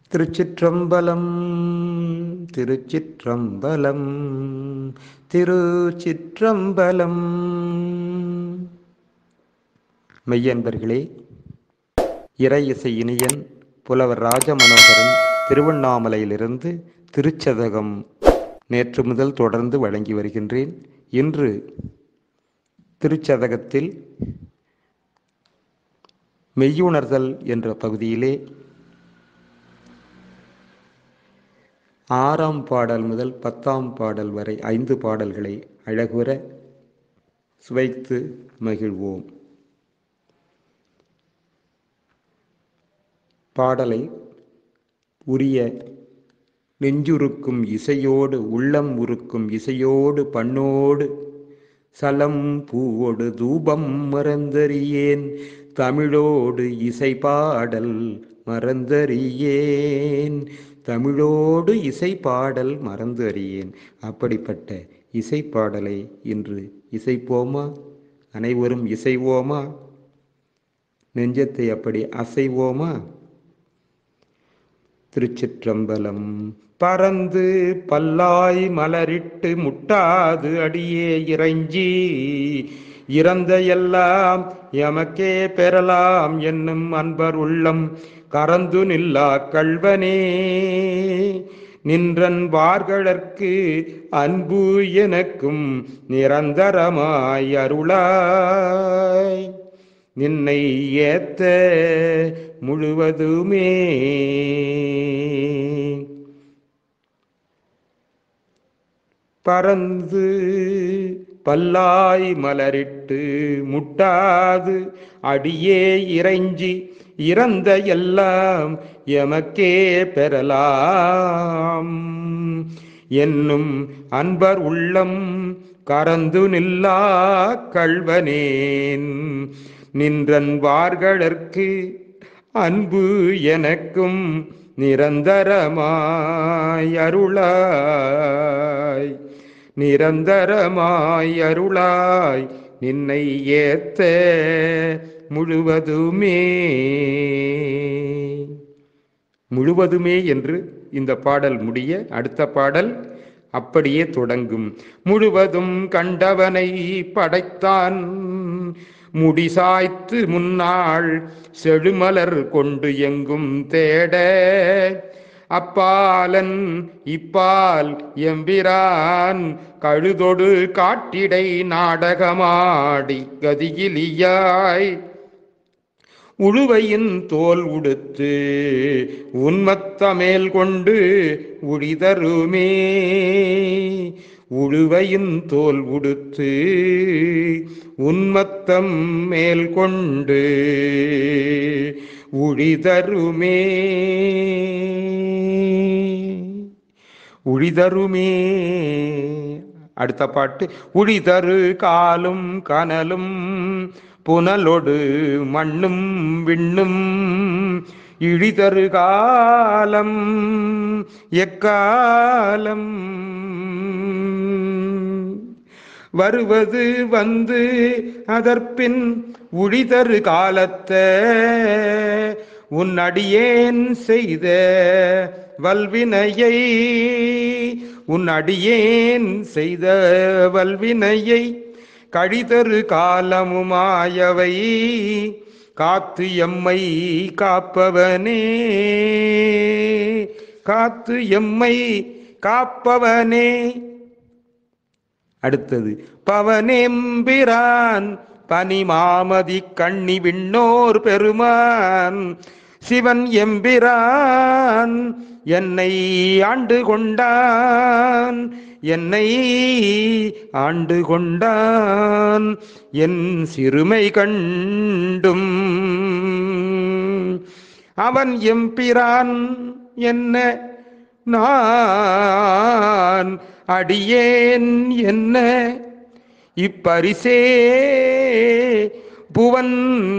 திருச்சிற்றம்பலம் திருச்சிற்றம்பலம் திருச்சிற்றம்பலம் மெய்யன்பர்களே இறை இசை இனியன் புலவர் ராஜமனோகரன் திருவண்ணாமலையிலிருந்து திருச்சதகம் நேற்று முதல் தொடர்ந்து வழங்கி வருகின்றேன் இன்று திருச்சதகத்தில் மெய்யுணர்தல் என்ற பகுதியிலே ஆறாம் பாடல் முதல் பத்தாம் பாடல் வரை ஐந்து பாடல்களை அழகுற சுவைத்து மகிழ்வோம் பாடலை உரிய நெஞ்சுருக்கும் இசையோடு உள்ளம் உருக்கும் இசையோடு பண்ணோடு சலம் பூவோடு தூபம் மறந்தறியேன் தமிழோடு இசை பாடல் மறந்தறியேன் தமிழோடு இசை பாடல் மறந்து அறியேன் அப்படிப்பட்ட இசை பாடலை இன்று இசைப்போமா அனைவரும் இசைவோமா நெஞ்சத்தை அப்படி அசைவோமா திருச்சிற்றம்பலம் பறந்து பல்லாய் மலரிட்டு முட்டாது அடியே இறைஞ்சி இறந்த எல்லாம் எமக்கே பெறலாம் என்னும் அன்பர் உள்ளம் கறந்து நில்லா கள்வனே நின்றன் வார்களற்கு அன்பு எனக்கும் நிரந்தரமாய் அருளாய் நின்னை ஏத்த முழுவதுமே பறந்து பல்லாய் மலரிட்டு முட்டாது அடியே இறைஞ்சி இறந்த எல்லாம் எமக்கே பெறலாம் என்னும் அன்பர் உள்ளம் கறந்து நில்லா கள்வனேன் நின்றன் வார்களற்கு அன்பு எனக்கும் நிரந்தரமாய் அருளாய் நிரந்தரமாய் அருளாய் நின்னை ஏத்த முழுவதுமே முழுவதுமே என்று இந்த பாடல் முடிய அடுத்த பாடல் அப்படியே தொடங்கும் முழுவதும் கண்டவனை படைத்தான் முடிசாய்த்து முன்னாள் செழுமலர் கொண்டு எங்கும் தேட அப்பாலன் இப்பால் எம்பிரான் கழுதொடு காட்டிடை நாடகமாடி கதியிலியாய் உழுவையின் தோல் உடுத்து உன்மத்தமேல் கொண்டு உழிதருமே உழுவையின் தோல் உடுத்து உன்மத்தம் மேல் கொண்டு உழிதருமே உழிதருமே அடுத்த பாட்டு உழிதரு காலும் கனலும் புனலொடு மண்ணும் விண்ணும் இழிதரு காலம் எக்காலம் வருவது வந்து அதற்பின் உழிதரு காலத்த உன் அடியேன் செய்த வல்வினையை உன் அடியேன் செய்த வல்வினையை கழிதரு காலமுமாயவை காத்து எம்மை காப்பவனே காத்து எம்மை காப்பவனே அடுத்தது பவனேம்பிரான் பனிமாமதி கண்ணி விண்ணோர் பெருமான் சிவன் எம்பிரான் என்னை ஆண்டு கொண்டான் என்னை ஆண்டு கொண்டான் என் சிறுமை கண்டும் அவன் எம்பிரான் என்ன நான் அடியேன் என்ன இப்பரிசே புவன்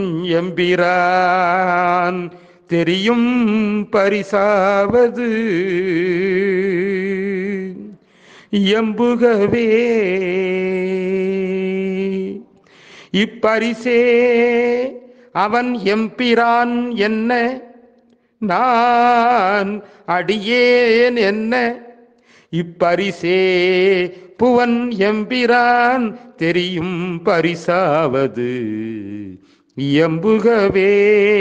எம்பிரான் தெரியும் பரிசாவது எம்புகவே இப்பரிசே அவன் எம்பிரான் என்ன நான் அடியேன் என்ன இப்பரிசே புவன் எம்பிரான் தெரியும் பரிசாவது எம்புகவே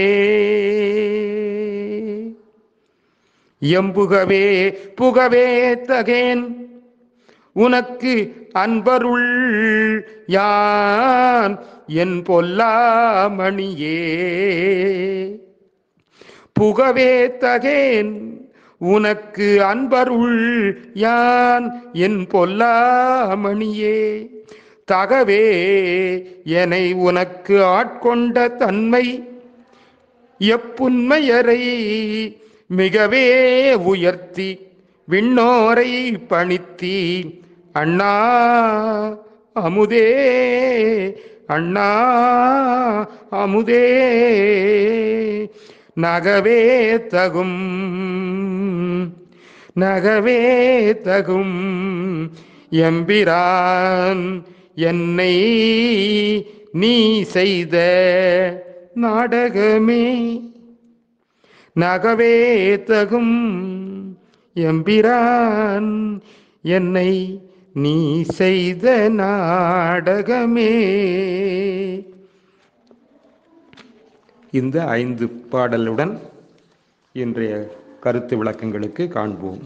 எம்புகவே புகவே தகேன் உனக்கு அன்பருள் யான் என் பொல்லாமணியே புகவே தகேன் உனக்கு அன்பருள் யான் என் பொல்லாமணியே தகவே என்னை உனக்கு ஆட்கொண்ட தன்மை எப்புண்மையரை மிகவே உயர்த்தி விண்ணோரை பணித்தி அண்ணா அமுதே அண்ணா அமுதே நகவே தகும் நகவே தகும் எம்பிரான் என்னை நீ செய்த நாடகமே நகவே தகும் எம்பிரான் என்னை நீ செய்த நாடகமே இந்த ஐந்து பாடலுடன் இன்றைய கருத்து விளக்கங்களுக்கு காண்போம்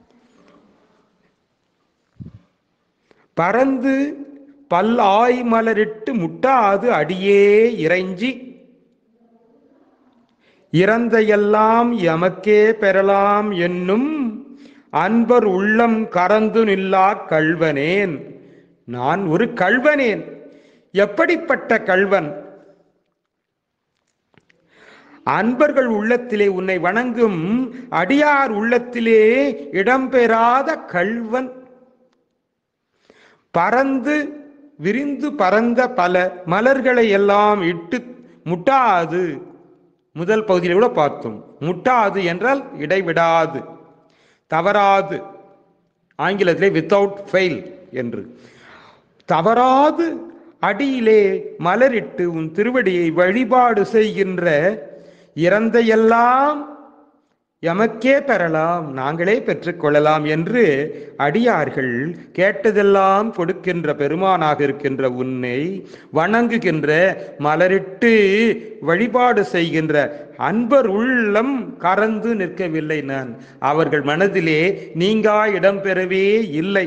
பறந்து பல்லாய் மலரிட்டு முட்டாது அடியே இறைஞ்சி இறந்த எல்லாம் எமக்கே பெறலாம் என்னும் அன்பர் உள்ளம் கறந்து நில்லா கள்வனேன் நான் ஒரு கள்வனேன் எப்படிப்பட்ட கள்வன் அன்பர்கள் உள்ளத்திலே உன்னை வணங்கும் அடியார் உள்ளத்திலே இடம்பெறாத கள்வன் பறந்து விரிந்து பறந்த பல மலர்களை எல்லாம் இட்டு முட்டாது முதல் பகுதியில் கூட பார்த்தோம் முட்டாது என்றால் இடைவிடாது தவறாது ஆங்கிலத்திலே வித்தவுட் ஃபெயில் என்று தவறாது அடியிலே மலரிட்டு உன் திருவடியை வழிபாடு செய்கின்ற இறந்த எல்லாம் எமக்கே பெறலாம் நாங்களே பெற்றுக்கொள்ளலாம் என்று அடியார்கள் கேட்டதெல்லாம் கொடுக்கின்ற பெருமானாக இருக்கின்ற உன்னை வணங்குகின்ற மலரிட்டு வழிபாடு செய்கின்ற அன்பர் உள்ளம் கறந்து நிற்கவில்லை நான் அவர்கள் மனதிலே நீங்கா இடம்பெறவே இல்லை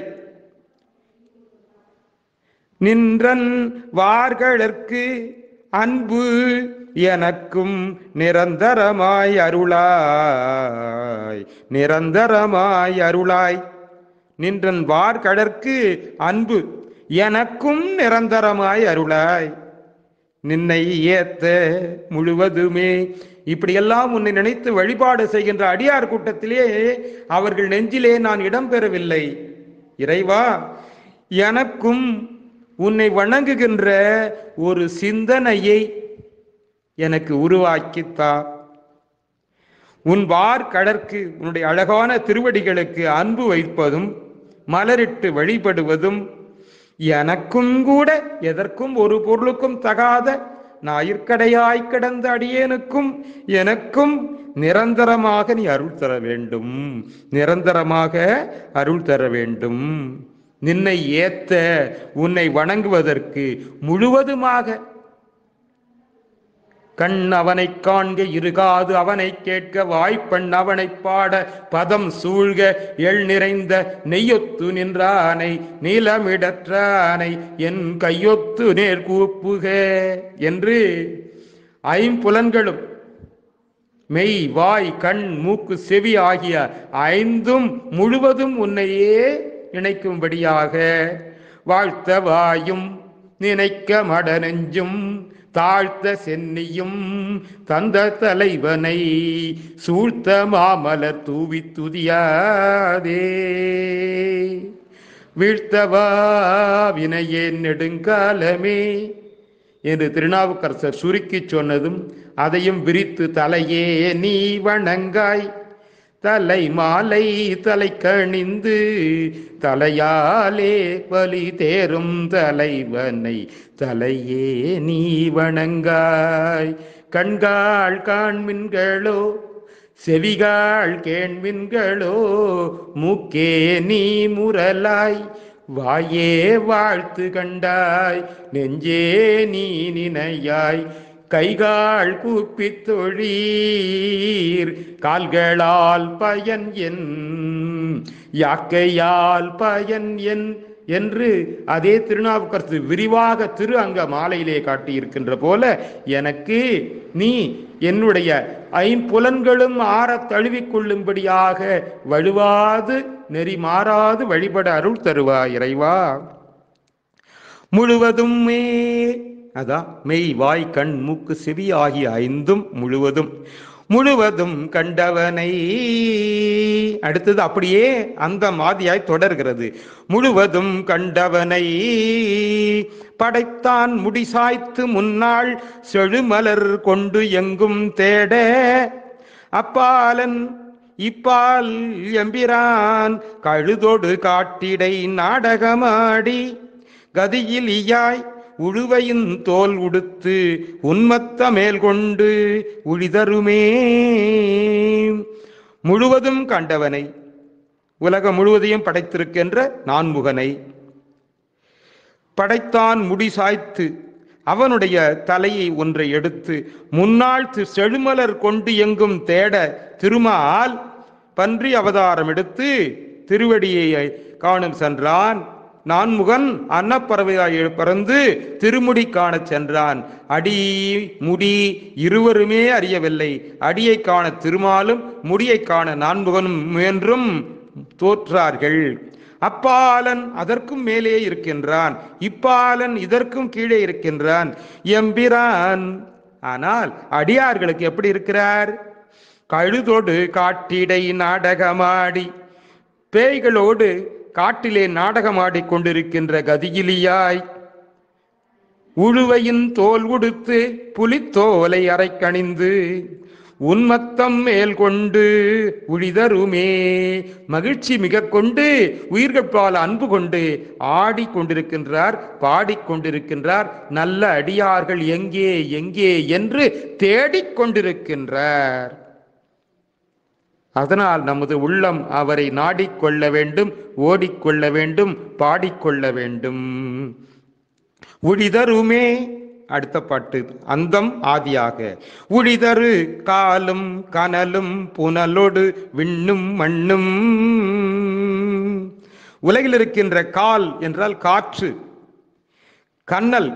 நின்றன் வார்களற்கு அன்பு எனக்கும் நிரந்தரமாய் அருளாய் நிரந்தரமாய் அருளாய் நின்றன் வார்கடற்கு அன்பு எனக்கும் நிரந்தரமாய் அருளாய் நின்னை ஏத்த முழுவதுமே இப்படியெல்லாம் உன்னை நினைத்து வழிபாடு செய்கின்ற அடியார் கூட்டத்திலே அவர்கள் நெஞ்சிலே நான் இடம்பெறவில்லை இறைவா எனக்கும் உன்னை வணங்குகின்ற ஒரு சிந்தனையை எனக்கு உருவாக்கித்தா உன் வார் கடற்கு உன்னுடைய அழகான திருவடிகளுக்கு அன்பு வைப்பதும் மலரிட்டு வழிபடுவதும் எனக்கும் கூட எதற்கும் ஒரு பொருளுக்கும் தகாத ஞாயிற்கடையாய் கிடந்த அடியேனுக்கும் எனக்கும் நிரந்தரமாக நீ அருள் தர வேண்டும் நிரந்தரமாக அருள் தர வேண்டும் நின்னை ஏத்த உன்னை வணங்குவதற்கு முழுவதுமாக கண் அவனை காண்க இருகாது அவனை கேட்க வாய்ப்பெண் அவனை பாட பதம் சூழ்க எள் நிறைந்த நெய்யொத்து நின்றானை நீலமிடற்றானை என் கையொத்து நேர் கூப்புக என்று ஐம்புலன்களும் மெய் வாய் கண் மூக்கு செவி ஆகிய ஐந்தும் முழுவதும் உன்னையே நினைக்கும்படியாக வாழ்த்த வாயும் நினைக்க மட நெஞ்சும் தாழ்த்த சென்னியும் தந்த தலைவனை சூழ்த்த மாமலர் தூவி துதியாதே வீழ்த்தவா வினையேன் நெடுங்காலமே என்று திருநாவுக்கரசர் சுருக்கி சொன்னதும் அதையும் விரித்து தலையே நீ வணங்காய் தலை மாலை தலை கணிந்து தலையாலே பலி தேரும் தலைவனை தலையே நீ வணங்காய் கண்காள் காண்மின்களோ செவிகாள் கேண்மின்களோ மூக்கே நீ முரலாய் வாயே வாழ்த்து கண்டாய் நெஞ்சே நீ நினையாய் கைகால் கூப்பித் தொழீர் கால்களால் பயன் என் யாக்கையால் பயன் என் என்று அதே திருநாவுக்கரசு விரிவாக திரு அங்க மாலையிலே காட்டியிருக்கின்ற போல எனக்கு நீ என்னுடைய ஐம்புலன்களும் ஆறத் தழுவிக் கொள்ளும்படியாக வழுவாது நெறி மாறாது வழிபட அருள் தருவாய் இறைவா முழுவதுமே அதான் மெய் வாய் கண் மூக்கு செவி ஆகிய ஐந்தும் முழுவதும் முழுவதும் கண்டவனை அடுத்தது அப்படியே அந்த மாதியாய் தொடர்கிறது முழுவதும் கண்டவனை படைத்தான் முடிசாய்த்து முன்னாள் செழுமலர் கொண்டு எங்கும் தேட அப்பாலன் இப்பால் எம்பிரான் கழுதொடு காட்டிடை நாடகமாடி கதியில் இயாய் உழுவையின் தோல் உடுத்து உன்மத்த மேல் கொண்டு உழிதருமே முழுவதும் கண்டவனை உலகம் முழுவதையும் படைத்திருக்கின்ற நான்முகனை படைத்தான் முடி சாய்த்து அவனுடைய தலையை ஒன்றை எடுத்து முன்னாள் தி- செழுமலர் கொண்டு எங்கும் தேட திருமால் பன்றி அவதாரம் எடுத்து திருவடியை காணும் சென்றான் நான்முகன் அன்னப்பறவையாய் பறந்து திருமுடி காணச் சென்றான் அடி முடி இருவருமே அறியவில்லை அடியை காண திருமாலும் முடியை காண நான்முகனும் முயன்றும் தோற்றார்கள் அப்பாலன் அதற்கும் மேலே இருக்கின்றான் இப்பாலன் இதற்கும் கீழே இருக்கின்றான் எம்பிரான் ஆனால் அடியார்களுக்கு எப்படி இருக்கிறார் கழுதொடு காட்டிடை நாடகமாடி பேய்களோடு காட்டிலே நாடகமாடிக் கொண்டிருக்கின்ற கதியிலியாய் உழுவையின் தோல் உடுத்து புலித்தோலை அரைக்கணிந்து உன்மத்தம் மேல் கொண்டு உழிதருமே மகிழ்ச்சி மிக கொண்டு உயிர்கள் பால் அன்பு கொண்டு ஆடிக்கொண்டிருக்கின்றார் பாடிக்கொண்டிருக்கின்றார் நல்ல அடியார்கள் எங்கே எங்கே என்று தேடிக்கொண்டிருக்கின்றார் அதனால் நமது உள்ளம் அவரை நாடிக்கொள்ள வேண்டும் ஓடிக்கொள்ள வேண்டும் பாடிக்கொள்ள வேண்டும் உழிதருமே அடுத்த பாட்டு அந்தம் ஆதியாக உழிதரு காலும் கனலும் புனலோடு விண்ணும் மண்ணும் உலகில் இருக்கின்ற கால் என்றால் காற்று கண்ணல்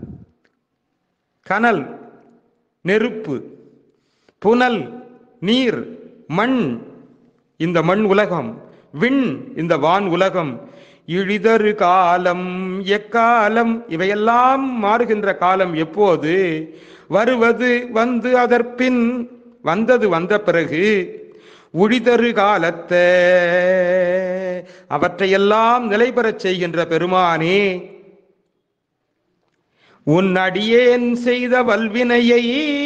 கனல் நெருப்பு புனல் நீர் மண் இந்த மண் உலகம் விண் இந்த வான் உலகம் இழிதரு காலம் எக்காலம் இவையெல்லாம் மாறுகின்ற காலம் எப்போது வருவது வந்து அதற்பின் வந்தது வந்த பிறகு உழிதரு காலத்தை அவற்றையெல்லாம் நிலை பெறச் செய்கின்ற பெருமானே உன் அடியேன் செய்த வல்வினையை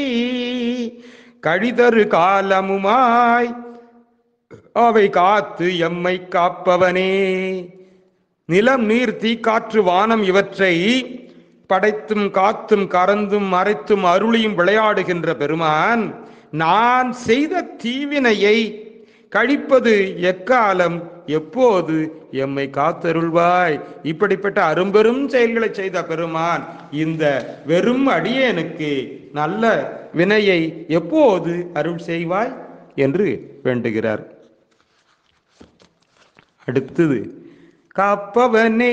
கழிதரு காலமுமாய் அவை காத்து எம்மை காப்பவனே நிலம் நீர் தீ காற்று வானம் இவற்றை படைத்தும் காத்தும் கறந்தும் மறைத்தும் அருளியும் விளையாடுகின்ற பெருமான் நான் செய்த தீவினையை கழிப்பது எக்காலம் எப்போது எம்மை காத்தருள்வாய் இப்படிப்பட்ட அரும்பெரும் செயல்களை செய்த பெருமான் இந்த வெறும் அடியேனுக்கு நல்ல வினையை எப்போது அருள் செய்வாய் என்று வேண்டுகிறார் அடுத்தது காப்பவனே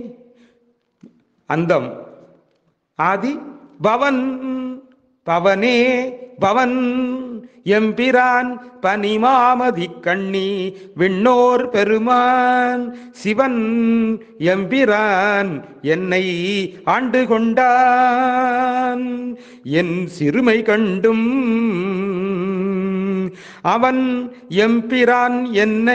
அந்தம் ஆதி பவன் பவனே பவன் எம்பிரான் பனிமாமதி கண்ணி விண்ணோர் பெருமான் சிவன் எம்பிரான் என்னை ஆண்டு கொண்டான் என் சிறுமை கண்டும் அவன் எம்பிரான் என்ன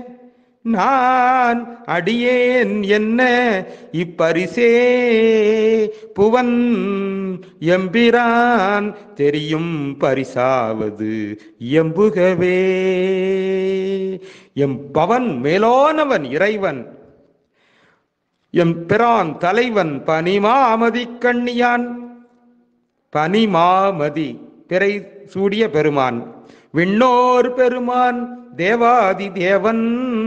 நான் அடியேன் என்ன இப்பரிசே புவன் எம்பிரான் தெரியும் பரிசாவது எம்புகவே எம் பவன் மேலோனவன் இறைவன் எம் பிரான் தலைவன் பனிமாமதி கண்ணியான் பனிமாமதி பிறை சூடிய பெருமான் விண்ணோர் பெருமான் தேவாதி தேவன்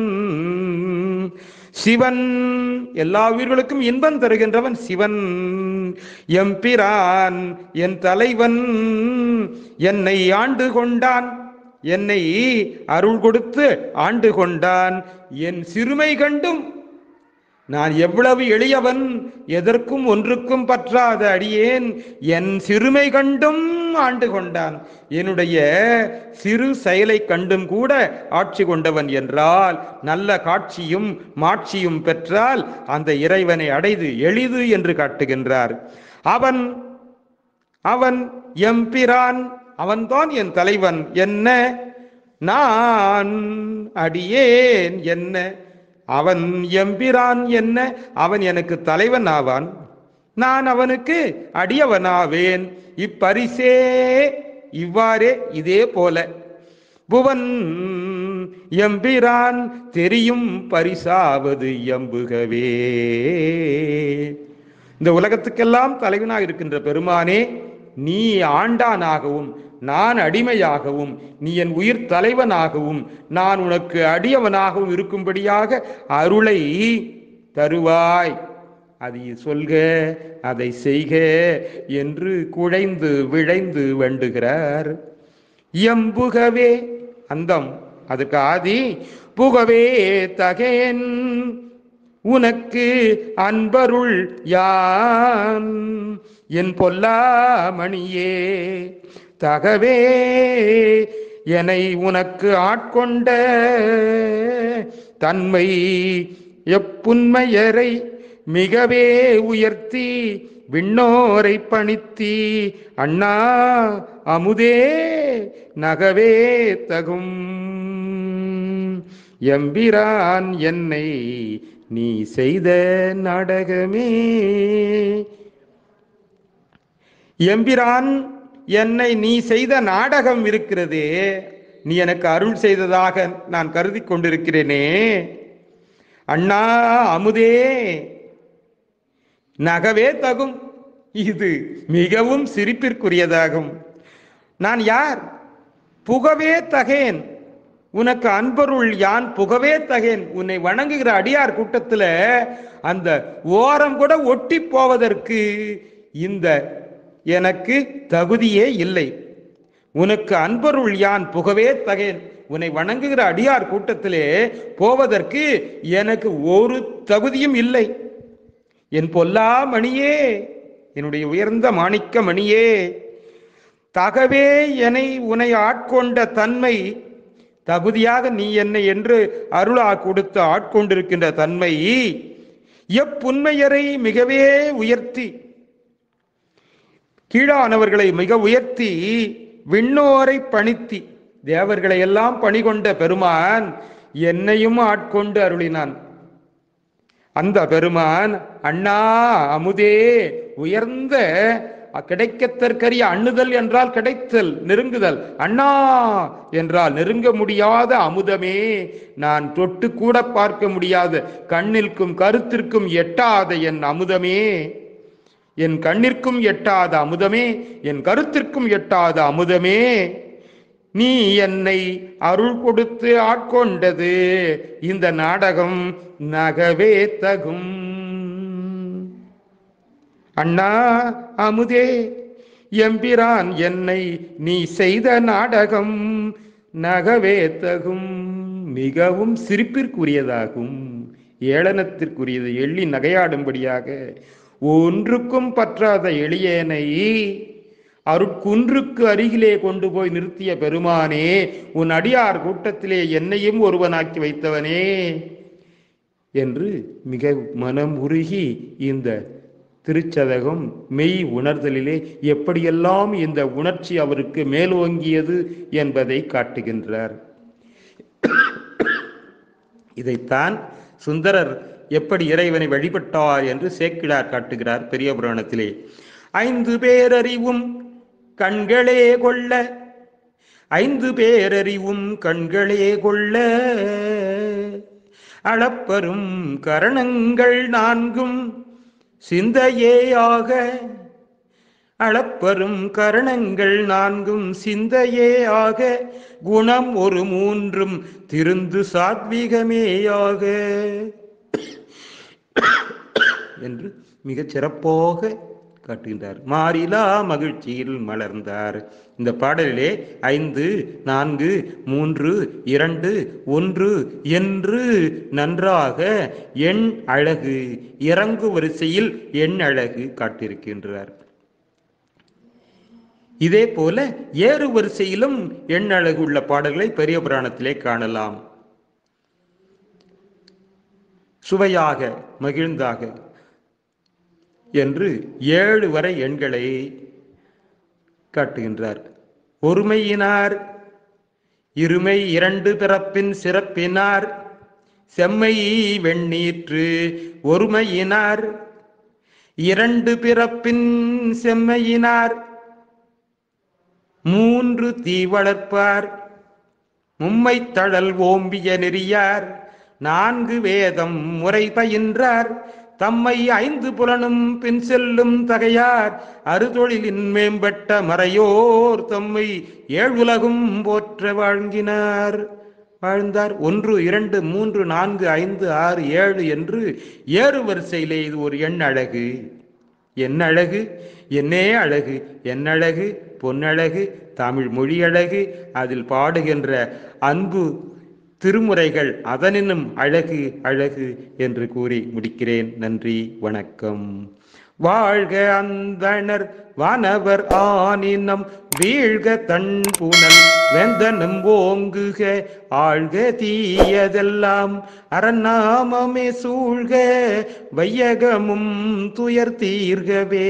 சிவன் எல்லா உயிர்களுக்கும் இன்பம் தருகின்றவன் சிவன் எம்பிரான் என் தலைவன் என்னை ஆண்டு கொண்டான் என்னை அருள் கொடுத்து ஆண்டு கொண்டான் என் சிறுமை கண்டும் நான் எவ்வளவு எளியவன் எதற்கும் ஒன்றுக்கும் பற்றாத அடியேன் என் சிறுமை கண்டும் ஆண்டு கொண்டான் என்னுடைய சிறு செயலை கண்டும் கூட ஆட்சி கொண்டவன் என்றால் நல்ல காட்சியும் மாட்சியும் பெற்றால் அந்த இறைவனை அடைது எளிது என்று காட்டுகின்றார் அவன் அவன் எம்பிரான் அவன்தான் என் தலைவன் என்ன நான் அடியேன் என்ன அவன் எம்பிரான் என்ன அவன் எனக்கு தலைவன் ஆவான் நான் அவனுக்கு அடியவனாவேன் இப்பரிசே இவ்வாறே இதே போல புவன் எம்பிரான் தெரியும் பரிசாவது எம்புகவே இந்த உலகத்துக்கெல்லாம் தலைவனாக இருக்கின்ற பெருமானே நீ ஆண்டானாகவும் நான் அடிமையாகவும் நீ என் உயிர் தலைவனாகவும் நான் உனக்கு அடியவனாகவும் இருக்கும்படியாக அருளை தருவாய் அதை சொல்க அதை செய்க என்று குழைந்து விழைந்து வேண்டுகிறார் எம்புகவே அந்தம் அதுக்கு ஆதி புகவே தகேன் உனக்கு அன்பருள் யான் என் பொல்லாமணியே தகவே என்னை உனக்கு ஆட்கொண்ட தன்மை எப்புண்மையரை மிகவே உயர்த்தி விண்ணோரை பணித்தி அண்ணா அமுதே நகவே தகும் எம்பிரான் என்னை நீ செய்த நாடகமே எம்பிரான் என்னை நீ செய்த நாடகம் இருக்கிறதே நீ எனக்கு அருள் செய்ததாக நான் கருதி கொண்டிருக்கிறேனே அண்ணா அமுதே நகவே தகும் இது மிகவும் சிரிப்பிற்குரியதாகும் நான் யார் புகவே தகேன் உனக்கு அன்பருள் யான் புகவே தகேன் உன்னை வணங்குகிற அடியார் கூட்டத்துல அந்த ஓரம் கூட ஒட்டி போவதற்கு இந்த எனக்கு தகுதியே இல்லை உனக்கு அன்பருள் யான் புகவே தகேன் உன்னை வணங்குகிற அடியார் கூட்டத்திலே போவதற்கு எனக்கு ஒரு தகுதியும் இல்லை என் பொல்லா மணியே என்னுடைய உயர்ந்த மாணிக்க மணியே தகவே என்னை உன்னை ஆட்கொண்ட தன்மை தகுதியாக நீ என்னை என்று அருளா கொடுத்து ஆட்கொண்டிருக்கின்ற தன்மை எப்புண்மையரை மிகவே உயர்த்தி கீழானவர்களை மிக உயர்த்தி விண்ணோரை பணித்தி தேவர்களை எல்லாம் பணிகொண்ட பெருமான் என்னையும் ஆட்கொண்டு அருளினான் அந்த பெருமான் அண்ணா அமுதே உயர்ந்த கிடைக்கத்தற்கரிய அண்ணுதல் என்றால் கிடைத்தல் நெருங்குதல் அண்ணா என்றால் நெருங்க முடியாத அமுதமே நான் தொட்டு கூட பார்க்க முடியாத கண்ணிற்கும் கருத்திற்கும் எட்டாத என் அமுதமே என் கண்ணிற்கும் எட்டாத அமுதமே என் கருத்திற்கும் எட்டாத அமுதமே நீ என்னை அருள் கொடுத்து ஆட்கொண்டது இந்த நாடகம் நகவே தகும் அண்ணா அமுதே எம்பிரான் என்னை நீ செய்த நாடகம் நகவே தகும் மிகவும் சிரிப்பிற்குரியதாகும் ஏளனத்திற்குரியது எள்ளி நகையாடும்படியாக ஒன்றுக்கும் பற்றாத எளியேனை அருட்குன்றுக்கு அருகிலே கொண்டு போய் நிறுத்திய பெருமானே உன் அடியார் கூட்டத்திலே என்னையும் ஒருவனாக்கி வைத்தவனே என்று மிக மனம் உருகி இந்த திருச்சதகம் மெய் உணர்தலிலே எப்படியெல்லாம் இந்த உணர்ச்சி அவருக்கு மேலோங்கியது என்பதை காட்டுகின்றார் இதைத்தான் சுந்தரர் எப்படி இறைவனை வழிபட்டார் என்று சேக்கிழார் காட்டுகிறார் பெரிய புராணத்திலே ஐந்து பேரறிவும் கண்களே கொள்ள ஐந்து பேரறிவும் கண்களே கொள்ள அளப்பரும் கரணங்கள் நான்கும் சிந்தையேயாக அளப்பரும் கரணங்கள் நான்கும் சிந்தையே ஆக குணம் ஒரு மூன்றும் திருந்து சாத்வீகமேயாக என்று மிகச் சிறப்பாக காட்டுகின்றார் மாறிலா மகிழ்ச்சியில் மலர்ந்தார் இந்த பாடலிலே ஐந்து நான்கு மூன்று இரண்டு ஒன்று என்று நன்றாக எண் அழகு இறங்கு வரிசையில் எண் அழகு காட்டியிருக்கின்றார் இதே போல ஏறு வரிசையிலும் எண் அழகு உள்ள பாடல்களை பெரிய புராணத்திலே காணலாம் சுவையாக மகிழ்ந்தாக என்று ஏழு வரை எண்களை காட்டுகின்றார் ஒருமையினார் இருமை இரண்டு பிறப்பின் சிறப்பினார் செம்மை வெண்ணீற்று ஒருமையினார் இரண்டு பிறப்பின் செம்மையினார் மூன்று தீ வளர்ப்பார் மும்மை தழல் ஓம்பிய நெறியார் நான்கு வேதம் முறை பயின்றார் தம்மை ஐந்து புலனும் பின் செல்லும் தகையார் அறுதொழிலின் மேம்பட்ட மறையோர் தம்மை ஏழுலகும் போற்ற வாழ்கினார் வாழ்ந்தார் ஒன்று இரண்டு மூன்று நான்கு ஐந்து ஆறு ஏழு என்று ஏறு வரிசையிலே இது ஒரு எண் அழகு என்ன அழகு என்னே அழகு என்னழகு பொன்னழகு தமிழ் மொழி அழகு அதில் பாடுகின்ற அன்பு திருமுறைகள் அதனினும் அழகு அழகு என்று கூறி முடிக்கிறேன் நன்றி வணக்கம் வாழ்க அந்தணர் வானவர் ஆனினம் வீழ்க தன் புனல் வெந்தனும் ஓங்குக ஆழ்க தீயதெல்லாம் அறநாமமே சூழ்க வையகமும் துயர் தீர்கவே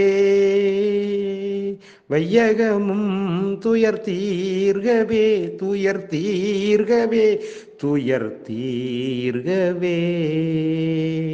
வையகமும் துயர் தீர்கவே துயர் தீர்கவே துயர் தீர்கவே